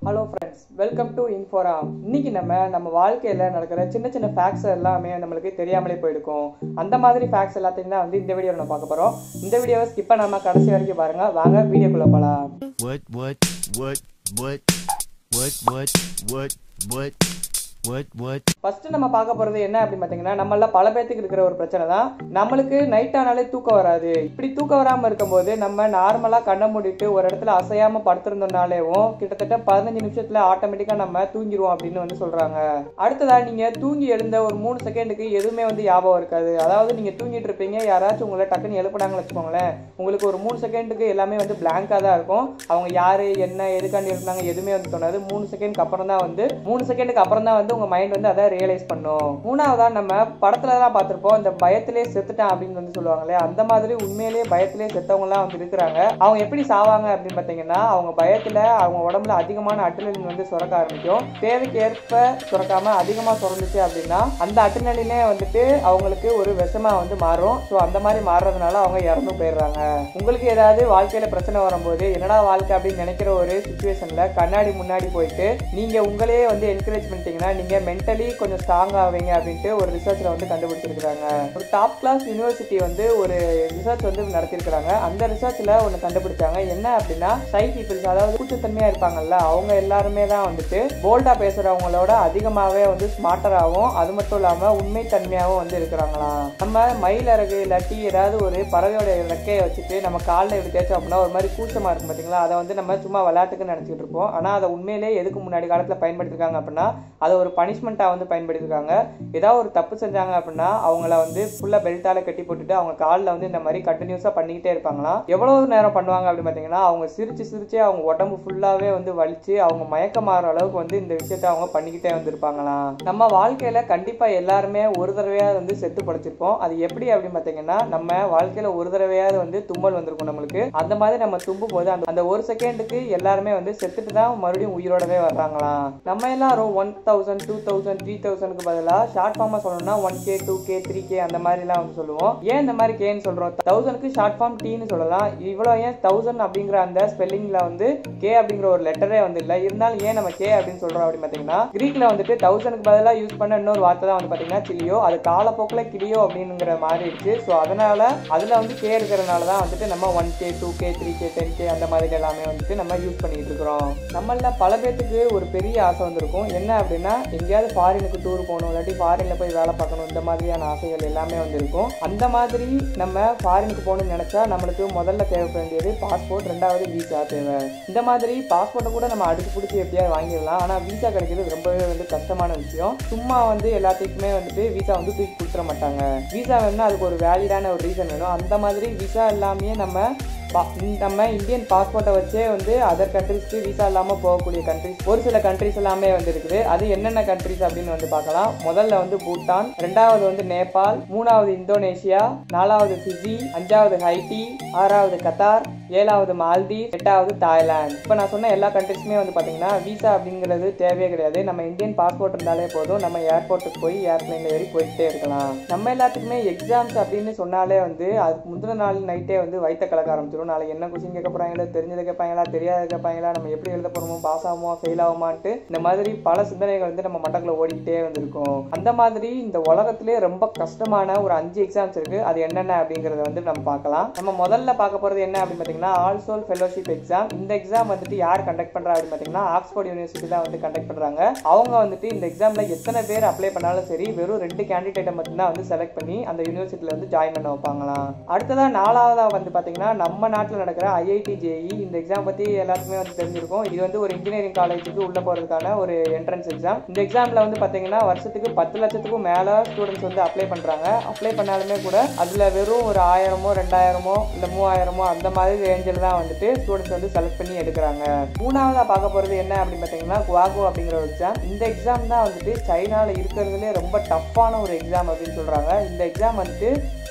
hello friends welcome to இன்ஃபோரா இன்னைக்கு நம்ம நம்ம வாழ்க்கையில் நடக்கிற சின்ன சின்ன ஃபேக்ட்ஸ் எல்லாமே நம்மளுக்கு தெரியாமலே போயிருக்கும் அந்த மாதிரி ஃபேக்ட்ஸ் எல்லாத்தையும் தான் வந்து இந்த வீடியோவில் நம்ம பார்க்க போகிறோம் இந்த வீடியோவை ஸ்கிப் பண்ணாம கடைசி வரைக்கும் பாருங்க வாங்க வீடியோக்குள்ள போகலாம் What, what, what, what, what, what, what, what, what, what, first நம்ம பார்க்க போறது என்ன அப்படின்னு பார்த்தீங்கன்னா நம்மள பல பேத்துக்கு இருக்கிற ஒரு பிரச்சனை தான் நம்மளுக்கு நைட் ஆனாலே தூக்கம் வராது இப்படி தூக்கம் வராம இருக்கும்போது நம்ம நார்மலா கண்ணை மூடிட்டு ஒரு இடத்துல அசையாம படுத்திருந்தோம்னாலேவும் கிட்டத்தட்ட பதினஞ்சு நிமிஷத்துல ஆட்டோமேட்டிக்கா நம்ம தூங்கிடுவோம் அப்படின்னு வந்து சொல்றாங்க அடுத்ததா நீங்க தூங்கி எழுந்த ஒரு மூணு செகண்டுக்கு எதுவுமே வந்து ஞாபகம் இருக்காது அதாவது நீங்க தூங்கிட்டு இருப்பீங்க யாராச்சும் உங்களை டக்குன்னு எழுப்புனாங்கன்னு வச்சுக்கோங்களேன் உங்களுக்கு ஒரு மூணு செகண்டுக்கு எல்லாமே வந்து பிளாங்கா தான் இருக்கும் அவங்க யாரு என்ன எதுக்காண்டி இருந்தாங்க எதுவுமே வந்து தோணாது மூணு செகண்டுக்கு அப்புறம் தான் வந்து மூணு செகண்டுக்கு அப்புறம் தான் வந்து உங்க மைண்ட் வந்து அதை ரியலைஸ் பண்ணும் மூணாவதா நம்ம படத்துல தான் பார்த்திருப்போம் இந்த பயத்திலே செத்துட்டான் அப்படின்னு வந்து சொல்லுவாங்களே அந்த மாதிரி உண்மையிலேயே பயத்திலே செத்தவங்க எல்லாம் வந்து இருக்கிறாங்க அவங்க எப்படி சாவாங்க அப்படின்னு பார்த்தீங்கன்னா அவங்க பயத்துல அவங்க உடம்புல அதிகமான அட்ரினலின் வந்து சுரக்க ஆரம்பிக்கும் தேவைக்கு ஏற்ப சுரக்காம அதிகமா சுரந்துச்சு அப்படின்னா அந்த அட்ரினலினே வந்துட்டு அவங்களுக்கு ஒரு விஷமா வந்து மாறும் ஸோ அந்த மாதிரி மாறுறதுனால அவங்க இறந்து போயிடுறாங்க உங்களுக்கு ஏதாவது வாழ்க்கையில பிரச்சனை வரும்போது என்னடா வாழ்க்கை அப்படின்னு நினைக்கிற ஒரு சுச்சுவேஷன்ல கண்ணாடி முன்னாடி போயிட்டு நீங்க உங்களையே வந்து என்கரேஜ் பண்ணிட்டீங்கன்னா நீங்க மென்டலி கொஞ்சம் ஸ்ட்ராங் ஆவீங்க அப்படின்ட்டு ஒரு ரிசர்ச்ல வந்து கண்டுபிடிச்சிருக்காங்க ஒரு டாப் கிளாஸ் யூனிவர்சிட்டி வந்து ஒரு ரிசர்ச் வந்து நடத்திருக்கிறாங்க அந்த ரிசர்ச்ல ஒன்று கண்டுபிடிச்சாங்க என்ன அப்படின்னா ஷை பீப்புள்ஸ் அதாவது கூச்சத்தன்மையா இருப்பாங்கல்ல அவங்க எல்லாருமே தான் வந்துட்டு போல்டா பேசுறவங்களோட அதிகமாவே வந்து ஸ்மார்ட்டராகவும் அது மட்டும் இல்லாம உண்மைத்தன்மையாகவும் வந்து இருக்கிறாங்களாம் நம்ம மயில் இறகு இல்லாட்டி ஏதாவது ஒரு பறவையோட ரெக்கையை வச்சுட்டு நம்ம காலில் இப்படி தேய்ச்சோம் அப்படின்னா ஒரு மாதிரி கூச்சமா இருக்கும் பார்த்தீங்களா அதை வந்து நம்ம சும்மா விளையாட்டுக்கு நினச்சிட்டு இருப்போம் ஆனால் அதை உண்மையிலே எதுக்கு முன்னாடி காலத்தில் பயன்படுத்திருக்காங்க அப்படின்னா அதை ஒரு பனிஷ்மெண்ட்டாக வந்து பயன்படுத்திருக்காங்க ஏதாவது ஒரு தப்பு செஞ்சாங்க அப்படின்னா அவங்கள வந்து ஃபுல்லாக பெல்ட்டால கட்டி போட்டுட்டு அவங்க காலில் வந்து இந்த மாதிரி கண்டினியூஸாக பண்ணிக்கிட்டே இருப்பாங்களாம் எவ்வளவு நேரம் பண்ணுவாங்க அப்படின்னு பார்த்தீங்கன்னா அவங்க சிரிச்சு சிரிச்சே அவங்க உடம்பு ஃபுல்லாகவே வந்து வலிச்சு அவங்க மயக்கம் மாற அளவுக்கு வந்து இந்த விஷயத்த அவங்க பண்ணிக்கிட்டே வந்திருப்பாங்களாம் நம்ம வாழ்க்கையில கண்டிப்பா எல்லாருமே ஒரு தடவையாவது வந்து செத்து படைச்சிருப்போம் அது எப்படி அப்படின்னு பார்த்தீங்கன்னா நம்ம வாழ்க்கையில ஒரு தடவையாவது வந்து தும்மல் வந்திருக்கும் நம்மளுக்கு அந்த மாதிரி நம்ம தும்பும் போது அந்த அந்த ஒரு செகண்டுக்கு எல்லாருமே வந்து செத்துட்டு தான் மறுபடியும் உயிரோடவே வர்றாங்களாம் நம்ம எல்லாரும் one thousand two thousand three தௌசண்ட்க்கு பதிலாக ஷார்ட் ஃபார்மா சொல்லணும்னா one K two K three K அந்த மாதிரிலாம் வந்து சொல்லுவோம் ஏன் இந்த மாதிரி கேன்னு சொல்றோம் தௌசண்ட்க்கு ஷார்ட் ஃபார்ம் டீன்னு சொல்லலாம் இவ்வளோ ஏன் தௌசண்ட் அப்படிங்கிற அந்த ஸ்பெல்லிங்ல வந்து கே அப்படிங்கிற ஒரு லெட்டரே வந்து இல்லை இருந்தாலும் ஏன் நம்ம கே அப்படின்னு சொல்றோம் அப்படின்னு பார்த்தீங்கன்னா கிரீக்ல வந்துட்டு தௌசண்ட்க்கு பதிலாக யூஸ் பண்ண இன்னொரு வார்த்தை தான் வந்து பார்த்தீங்கன்னா சிலியோ அது காலப்போக்கில் கிளியோ அப்படிங்கிற மாறிடுச்சு ஸோ அதனால அதில் வந்து கே இருக்கிறதுனால தான் வந்துட்டு நம்ம one K two K three K ten K அந்த மாதிரி எல்லாமே வந்துட்டு நம்ம யூஸ் பண்ணிட்டு இருக்கிறோம் நம்மள பல பேத்துக்கு ஒரு பெரிய ஆசை வந்திருக்கும் என்ன அப்படின்னா எங்கேயாவது ஃபாரினுக்கு டூர் போகணும் இல்லாட்டி ஃபாரின்ல போய் வேலை பார்க்கணும் இந்த மாதிரியான ஆசைகள் எல்லாமே வந்திருக்கும் அந்த மாதிரி நம்ம ஃபாரினுக்கு போகணும்னு நினைச்சா நம்மளுக்கு முதல்ல தேவை வேண்டியது பாஸ்போர்ட் ரெண்டாவது விசா தேவை இந்த மாதிரி பாஸ்போர்ட்டை கூட நம்ம அடுத்து பிடிச்சி எப்படியாவது வாங்கிடலாம் ஆனால் விசா கிடைக்கிறது ரொம்பவே வந்து கஷ்டமான விஷயம் சும்மா வந்து எல்லாத்துக்குமே வந்துட்டு விசா வந்து தூக்கி கொடுத்துட மாட்டாங்க விசா வேணும்னா அதுக்கு ஒரு வேலிடான ஒரு ரீசன் வேணும் அந்த மாதிரி விசா எல்லாமே நம்ம பா- நம்ம இந்தியன் பாஸ்போர்ட்டை வச்சே வந்து அதர் கண்ட்ரிஸ்க்கு விசா இல்லாமல் போகக்கூடிய கண்ட்ரிஸ் ஒரு சில கண்ட்ரிஸ் எல்லாமே வந்து இருக்குது அது என்னென்ன கண்ட்ரிஸ் அப்படின்னு வந்து பார்க்கலாம் முதல்ல வந்து பூட்டான் ரெண்டாவது வந்து நேபாள் மூணாவது இந்தோனேஷியா நாலாவது ஃபிஜி அஞ்சாவது ஹைட்டி ஆறாவது கத்தார் ஏழாவது மால்தீவ் எட்டாவது தாய்லாந்து இப்போ நான் சொன்ன எல்லா கண்ட்ரிஸுமே வந்து பார்த்தீங்கன்னா விசா அப்படிங்கிறது தேவையே கிடையாது நம்ம இந்தியன் பாஸ்போர்ட் இருந்தாலே போதும் நம்ம ஏர்போர்ட்டுக்கு போய் ஏர்பிளைன்ல ஏறி போயிட்டே இருக்கலாம் நம்ம எல்லாத்துக்குமே எக்ஸாம்ஸ் அப்படின்னு சொன்னாலே வந்து அதுக்கு முந்தின நாள் நைட்டே வந்து வயிற்ற கலக்க ஆரம்பிச்சிடும் நாளைக்கு என்ன கொஸ்டின் கேட்க போறாங்களோ தெரிஞ்சதை கேட்பாங்களா தெரியாத கேட்பாங்களா நம்ம எப்படி எழுத போறோமோ பாஸ் ஆகுமா ஃபெயில் ஆகுமான்ட்டு இந்த மாதிரி பல சிந்தனைகள் வந்து நம்ம மண்டக்குள்ள ஓடிக்கிட்டே வந்திருக்கும் அந்த மாதிரி இந்த உலகத்திலே ரொம்ப கஷ்டமான ஒரு அஞ்சு எக்ஸாம்ஸ் இருக்கு அது என்னென்ன அப்படிங்கறத வந்து நம்ம பார்க்கலாம் நம்ம முதல்ல பார்க்க போறது என்ன அப்படின்னு பார்த்தீங்கன்னா ஆல்சோல் ஃபெலோஷிப் எக்ஸாம் இந்த எக்ஸாம் வந்துட்டு யார் கண்டக்ட் பண்றா அப்படின்னு பார்த்தீங்கன்னா ஆக்ஸ்போர்ட் யூனிவர்சிட்டி தான் வந்து கண்டக்ட் பண்றாங்க அவங்க வந்துட்டு இந்த எக்ஸாம்ல எத்தனை பேர் அப்ளை பண்ணாலும் சரி வெறும் ரெண்டு கேண்டிடேட்டை மட்டும்தான் வந்து செலக்ட் பண்ணி அந்த யூனிவர்சிட்டியில வந்து ஜாயின் பண்ண வைப்பாங்களாம் அடுத்ததா நாலாவதா வந்து பாத்தீங்கன்னா நம்ம நாட்டில் நடக்கிற ஐஐடி ஜேஇ இந்த எக்ஸாம் பத்தி எல்லாத்துக்குமே வந்து தெரிஞ்சிருக்கும் இது வந்து ஒரு இன்ஜினியரிங் காலேஜுக்கு உள்ள போறதுக்கான ஒரு என்ட்ரன்ஸ் எக்ஸாம் இந்த எக்ஸாம்ல வந்து பாத்தீங்கன்னா வருஷத்துக்கு பத்து லட்சத்துக்கும் மேல ஸ்டூடெண்ட்ஸ் வந்து அப்ளை பண்றாங்க அப்ளை பண்ணாலுமே கூட அதுல வெறும் ஒரு ஆயிரமோ ரெண்டாயிரமோ இல்ல மூவாயிரமோ அந்த மாதிரி ரேஞ்சில் தான் வந்துட்டு ஸ்டூடெண்ட்ஸ் வந்து செலக்ட் பண்ணி எடுக்கிறாங்க மூணாவதா பார்க்க போறது என்ன அப்படின்னு பாத்தீங்கன்னா குவாகோ அப்படிங்கிற ஒரு எக்ஸாம் இந்த எக்ஸாம் தான் வந்துட்டு சைனால இருக்கிறதுலே ரொம்ப டஃப்பான ஒரு எக்ஸாம் அப்படின்னு சொல்றாங்க இந்த எக்ஸாம் வந்துட்டு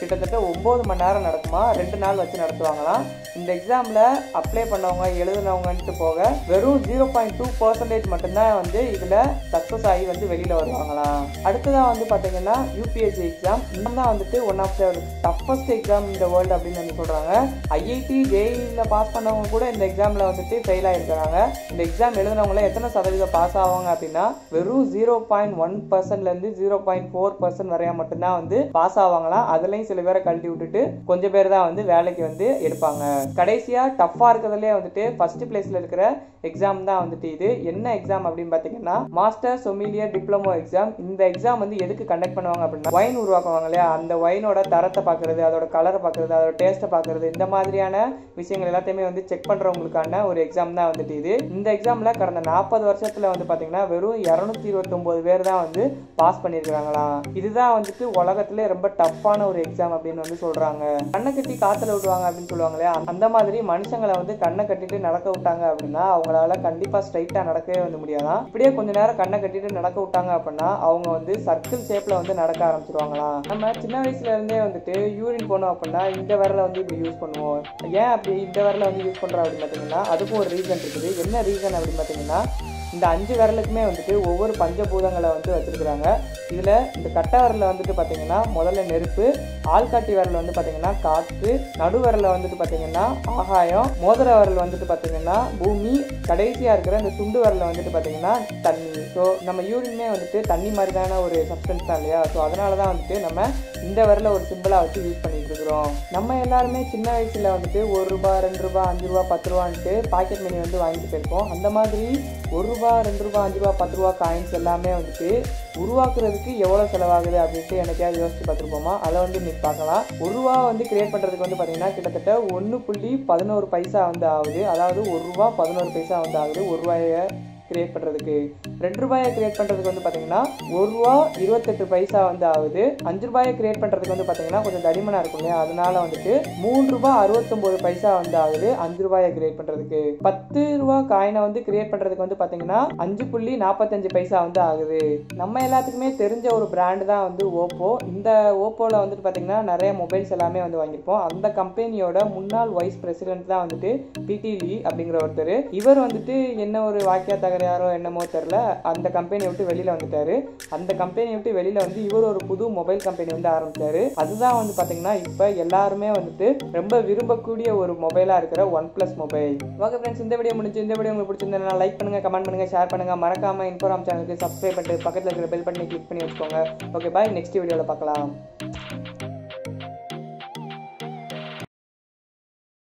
கிட்டத்தட்ட ஒம்பது மணி நேரம் நடக்குமா ரெண்டு நாள் வச்சு நடத்துவாங்களாம் இந்த எக்ஸாமில் அப்ளை பண்ணவங்க எழுதுனவங்கன்ட்டு போக வெறும் ஜீரோ பாயிண்ட் டூ பர்சன்டேஜ் மட்டும்தான் வந்து இதில் சக்ஸஸ் ஆகி வந்து வெளியில் வருவாங்களாம் அடுத்ததாக வந்து பார்த்தீங்கன்னா யூபிஎஸ்சி எக்ஸாம் இன்னும் தான் வந்துட்டு one of the toughest exam இந்த வேர்ல்டு அப்படின்னு வந்து சொல்கிறாங்க ஐஐடி ஜேஇயில் பாஸ் பண்ணவங்க கூட இந்த எக்ஸாமில் வந்துட்டு ஃபெயில் ஆகிருக்கிறாங்க இந்த எக்ஸாம் எழுதுனவங்கள எத்தனை சதவீதம் பாஸ் ஆவாங்க அப்படின்னா வெறும் ஜீரோ பாயிண்ட் ஒன் பர்சன்ட்லேருந்து ஜீரோ பாயிண்ட் ஃபோர் பர்சன்ட் வரையா மட்டும்தான் வந்து பாஸ் ஆவாங்களாம் அதுலேயும் சில பேரை கழட்டி விட்டுட்டு கொஞ்சம் பேர் தான் வந்து வேலைக்கு வந்து எடுப்பாங்க கடைசியாக டஃப்பாக இருக்கிறதுலே வந்துட்டு ஃபர்ஸ்ட் பிளேஸில் இருக்கிற எக்ஸாம் தான் வந்துட்டு இது என்ன எக்ஸாம் அப்படின்னு பார்த்தீங்கன்னா மாஸ்டர் சொமிலியர் டிப்ளமோ எக்ஸாம் இந்த எக்ஸாம் வந்து எதுக்கு கண்டக்ட் பண்ணுவாங்க அப்படின்னா ஒயின் உருவாக்குவாங்க இல்லையா அந்த ஒயினோட தரத்தை பார்க்கறது அதோட கலரை பார்க்கறது அதோட டேஸ்ட்டை பார்க்கறது இந்த மாதிரியான விஷயங்கள் எல்லாத்தையுமே வந்து செக் பண்ணுறவங்களுக்கான ஒரு எக்ஸாம் தான் வந்துட்டு இது இந்த எக்ஸாமில் கடந்த நாற்பது வருஷத்தில் வந்து பார்த்தீங்கன்னா வெறும் இரநூத்தி இருபத்தொம்போது பேர் தான் வந்து பாஸ் பண்ணியிருக்கிறாங்களாம் இதுதான் வந்துட்டு உலகத்திலே ரொம்ப டஃப்பான ஒரு எக்ஸாம் அப்படின்னு வந்து சொல்கிறாங்க கண்ணை கட்டி காற்றுல விடுவாங்க அப்படின்னு சொல்லுவாங்க இல்லையா அந்த மாதிரி மனுஷங்களை வந்து கண்ணை கட்டிட்டு நடக்க விட்டாங்க அப்படின்னா அவங்களால கண்டிப்பாக ஸ்ட்ரைட்டாக நடக்கவே வந்து முடியாதான் இப்படியே கொஞ்ச நேரம் கண்ணை கட்டிட்டு நடக்க விட்டாங்க அப்படின்னா அவங்க வந்து சர்க்கிள் ஷேப்பில் வந்து நடக்க ஆரம்பிச்சிருவாங்களாம் நம்ம சின்ன வயசுல இருந்தே வந்துட்டு யூரின் போனோம் அப்படின்னா இந்த விரலை வந்து இப்படி யூஸ் பண்ணுவோம் ஏன் அப்படி இந்த விரலை வந்து யூஸ் பண்ணுறோம் அப்படின்னு பார்த்தீங்கன்னா அதுக்கும் ஒரு ரீசன் இருக்குது என்ன ரீசன் அப்படின்னு பார்த்தீங்கன்னா இந்த அஞ்சு விரலுக்குமே வந்துட்டு ஒவ்வொரு பஞ்சபூதங்களை வந்து வச்சிருக்கிறாங்க இதில் இந்த கட்டை விரலில் வந்துட்டு பார்த்தீங்கன்னா முதல்ல நெருப்பு ஆள்காட்டி விரல் வந்து பார்த்தீங்கன்னா காற்று நடு விரலில் வந்துட்டு பார்த்தீங்கன்னா ஆகாயம் மோதிர விரல் வந்துட்டு பார்த்தீங்கன்னா பூமி கடைசியாக இருக்கிற இந்த சுண்டு விரலில் வந்துட்டு பார்த்தீங்கன்னா தண்ணி ஸோ நம்ம யூரின்மே வந்துட்டு தண்ணி மாதிரிதான ஒரு சப்ஸ்டன்ஸ் தான் இல்லையா ஸோ அதனால தான் வந்துட்டு நம்ம இந்த விரலை ஒரு சிம்பிளாக வச்சு யூஸ் பண்ணிட்டு இருக்கிறோம் நம்ம எல்லாருமே சின்ன வயசில் வந்துட்டு ஒரு ரூபா ரெண்டு ரூபா அஞ்சு ரூபா பத்து ரூபான்ட்டு பாக்கெட் மணி வந்து வாங்கிட்டு போயிருக்கோம் அந்த மாதிரி ஒரு ரூபா ரெண்டு ரூபா அஞ்சு ரூபா பத்து ரூபா காயின்ஸ் எல்லாமே வந்துட்டு உருவாக்குறதுக்கு எவ்வளோ செலவாகுது அப்படின்ட்டு எனக்காவது யோசிச்சு பார்த்துருப்போமா அதை வந்து இன்னைக்கு பார்க்கலாம் ஒரு ரூபா வந்து கிரியேட் பண்ணுறதுக்கு வந்து பார்த்தீங்கன்னா கிட்டத்தட்ட ஒன்று புள்ளி பதினோரு பைசா வந்து ஆகுது அதாவது ஒரு ரூபா பதினோரு பைசா வந்து ஆகுது ஒரு ரூபாயை கிரியேட் பண்ணுறதுக்கு ரெண்டு ரூபாயை கிரியேட் பண்ணுறதுக்கு வந்து பார்த்தீங்கன்னா ஒரு ரூபா இருபத்தெட்டு பைசா வந்து ஆகுது அஞ்சு ரூபாயை கிரியேட் பண்ணுறதுக்கு வந்து பார்த்தீங்கன்னா கொஞ்சம் தடிமனாக இருக்கும் இல்லையா அதனால வந்துட்டு மூணு ரூபாய் அறுபத்தொம்போது பைசா வந்து ஆகுது அஞ்சு ரூபாயை கிரியேட் பண்ணுறதுக்கு பத்து ரூபா காயினை வந்து கிரியேட் பண்ணுறதுக்கு வந்து பார்த்தீங்கன்னா அஞ்சு புள்ளி நாற்பத்தஞ்சு பைசா வந்து ஆகுது நம்ம எல்லாத்துக்குமே தெரிஞ்ச ஒரு பிராண்டு தான் வந்து ஓப்போ இந்த ஓப்போவில் வந்துட்டு பார்த்தீங்கன்னா நிறைய மொபைல்ஸ் எல்லாமே வந்து வாங்கியிருப்போம் அந்த கம்பெனியோட முன்னாள் வைஸ் பிரசிடென்ட் தான் வந்துட்டு பிடி லீ அப்படிங்கிற ஒருத்தர் இவர் வந்துட்டு என்ன ஒரு வாக்கியா தகராறோ என்னமோ தெரில அந்த கம்பெனியை விட்டு வெளியில் வந்துட்டாரு அந்த கம்பெனியை விட்டு வெளியில் வந்து இவர் ஒரு புது மொபைல் கம்பெனி வந்து ஆரம்பிச்சாரு அதுதான் வந்து பார்த்தீங்கன்னா இப்போ எல்லாருமே வந்துட்டு ரொம்ப விரும்பக்கூடிய ஒரு மொபைலாக இருக்கிற one plus mobile okay friends இந்த வீடியோ முடிஞ்சு இந்த வீடியோ உங்களுக்கு பிடிச்சிருந்தா லைக் பண்ணுங்க கமெண்ட் பண்ணுங்க ஷேர் பண்ணுங்க மறக்காம இன்ஃபோராம் சேனலுக்கு சப்ஸ்கிரைப் பண்ணிட்டு பக்கத்தில் இருக்கிற பெல் பட்டனை கிளிக் பண்ணி வச்சுக்கோங்க ஓகே பாய் நெக்ஸ்ட் வீடியோவில் பார்க்கலாம்